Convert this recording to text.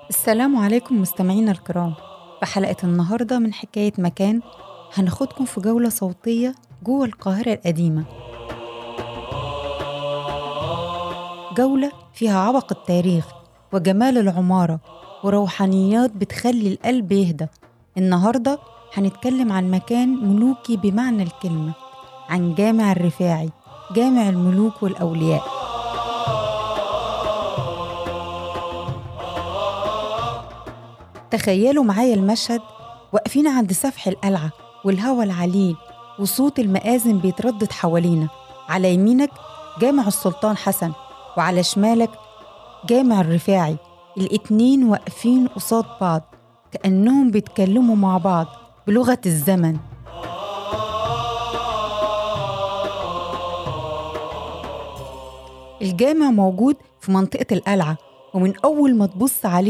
السلام عليكم مستمعينا الكرام في حلقة النهاردة من حكاية مكان هناخدكم في جولة صوتية جوه القاهرة القديمة جولة فيها عبق التاريخ وجمال العمارة وروحانيات بتخلي القلب يهدى النهاردة هنتكلم عن مكان ملوكي بمعنى الكلمة عن جامع الرفاعي جامع الملوك والأولياء تخيلوا معايا المشهد واقفين عند سفح القلعة والهوا العليل وصوت المآذن بيتردد حوالينا على يمينك جامع السلطان حسن وعلى شمالك جامع الرفاعي الاتنين واقفين قصاد بعض كأنهم بيتكلموا مع بعض بلغة الزمن الجامع موجود في منطقة القلعة ومن أول ما تبص عليه